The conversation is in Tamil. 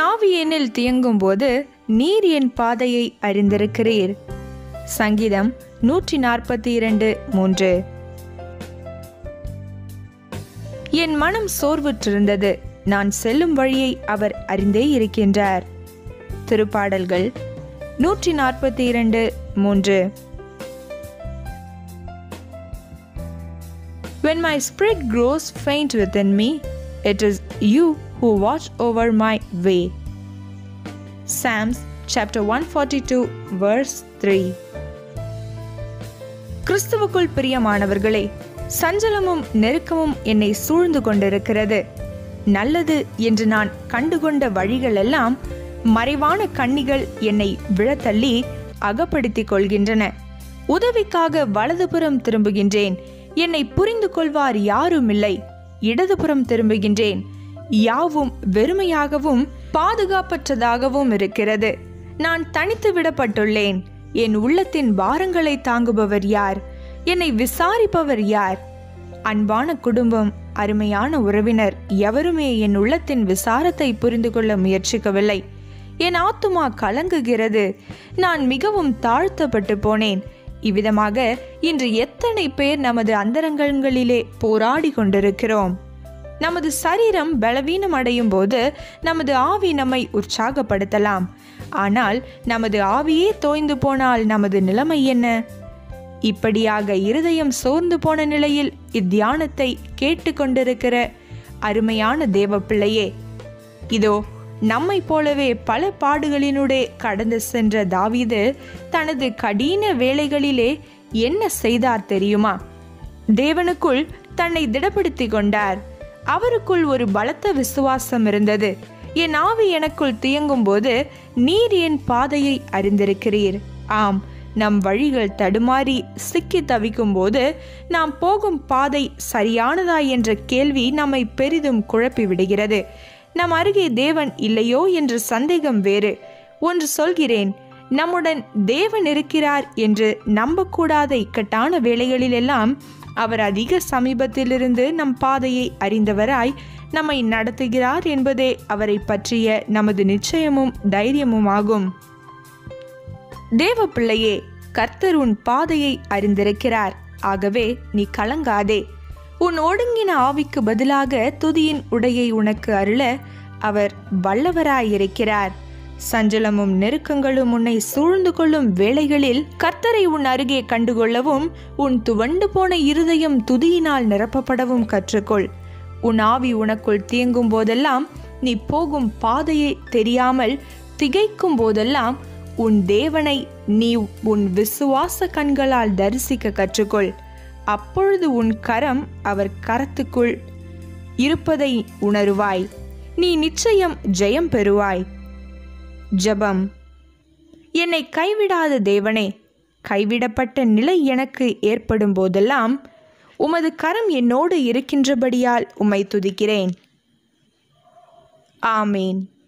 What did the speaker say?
ஆவி என்னில் தியங்கும் போது நீர் என் பாதையை அறிந்திருக்கிறீர் சங்கீதம் நூற்றி நாற்பத்தி இரண்டு மூன்று என் மனம் சோர்வுற்றிருந்தது நான் செல்லும் வழியை அவர் அறிந்தே இருக்கின்றார் திருப்பாடல்கள் நூற்றி நாற்பத்தி இரண்டு மூன்று When my spirit grows faint within me, it is you who watch over my way. Psalms chapter 142 verse 3 கிறிஸ்துவுக்குள் பிரியமானவர்களே சஞ்சலமும் நெருக்கமும் என்னை சூழ்ந்து கொண்டிருக்கிறது நல்லது என்று நான் கண்டுகொண்ட வழிகளெல்லாம் மறைவான கண்ணிகள் என்னை விழத்தள்ளி அகப்படுத்திக் கொள்கின்றன உதவிக்காக வலதுபுறம் திரும்புகின்றேன் என்னை புரிந்து கொள்வார் யாரும் இல்லை இடதுபுறம் திரும்புகின்றேன் யாவும் வெறுமையாகவும் பாதுகாப்பற்றதாகவும் இருக்கிறது நான் தனித்து விடப்பட்டுள்ளேன் என் உள்ளத்தின் பாரங்களை தாங்குபவர் யார் என்னை விசாரிப்பவர் யார் அன்பான குடும்பம் அருமையான உறவினர் எவருமே என் உள்ளத்தின் விசாரத்தை புரிந்து கொள்ள முயற்சிக்கவில்லை என் ஆத்துமா கலங்குகிறது நான் மிகவும் தாழ்த்தப்பட்டு போனேன் இவ்விதமாக இன்று எத்தனை பேர் நமது அந்தரங்கங்களிலே போராடி கொண்டிருக்கிறோம் நமது சரீரம் பலவீனம் அடையும் போது நமது ஆவி நம்மை உற்சாகப்படுத்தலாம் ஆனால் நமது ஆவியே தோய்ந்து போனால் நமது நிலைமை என்ன இப்படியாக இருதயம் சோர்ந்து போன நிலையில் இத்தியானத்தை கேட்டுக்கொண்டிருக்கிற அருமையான தேவ பிள்ளையே இதோ நம்மை போலவே பல பாடுகளினூடே கடந்து சென்ற தாவீது தனது கடின வேலைகளிலே என்ன செய்தார் தெரியுமா தேவனுக்குள் தன்னை திடப்படுத்தி கொண்டார் அவருக்குள் ஒரு பலத்த விசுவாசம் இருந்தது என் ஆவி எனக்குள் தியங்கும் போது நீர் என் பாதையை அறிந்திருக்கிறீர் ஆம் நம் வழிகள் தடுமாறி சிக்கி தவிக்கும் போது நாம் போகும் பாதை சரியானதா என்ற கேள்வி நம்மை பெரிதும் குழப்பி விடுகிறது நம் அருகே தேவன் இல்லையோ என்ற சந்தேகம் வேறு ஒன்று சொல்கிறேன் நம்முடன் தேவன் இருக்கிறார் என்று நம்பக்கூடாத இக்கட்டான வேளைகளிலெல்லாம் அவர் அதிக சமீபத்திலிருந்து நம் பாதையை அறிந்தவராய் நம்மை நடத்துகிறார் என்பதே அவரை பற்றிய நமது நிச்சயமும் தைரியமும் ஆகும் தேவ பிள்ளையே கர்த்தர் உன் பாதையை அறிந்திருக்கிறார் ஆகவே நீ கலங்காதே உன் ஒடுங்கின ஆவிக்கு பதிலாக துதியின் உடையை உனக்கு அருள அவர் வல்லவராயிருக்கிறார் சஞ்சலமும் நெருக்கங்களும் உன்னை சூழ்ந்து கொள்ளும் வேளைகளில் கர்த்தரை உன் அருகே கண்டுகொள்ளவும் உன் துவண்டு போன இருதயம் துதியினால் நிரப்பப்படவும் கற்றுக்கொள் உன் ஆவி உனக்குள் தியங்கும் போதெல்லாம் நீ போகும் பாதையை தெரியாமல் திகைக்கும் போதெல்லாம் உன் தேவனை நீ உன் விசுவாச கண்களால் தரிசிக்க கற்றுக்கொள் அப்பொழுது உன் கரம் அவர் கரத்துக்குள் இருப்பதை உணருவாய் நீ நிச்சயம் ஜெயம் பெறுவாய் ஜெபம் என்னை கைவிடாத தேவனே கைவிடப்பட்ட நிலை எனக்கு ஏற்படும் போதெல்லாம் உமது கரம் என்னோடு இருக்கின்றபடியால் உம்மை துதிக்கிறேன் ஆமேன்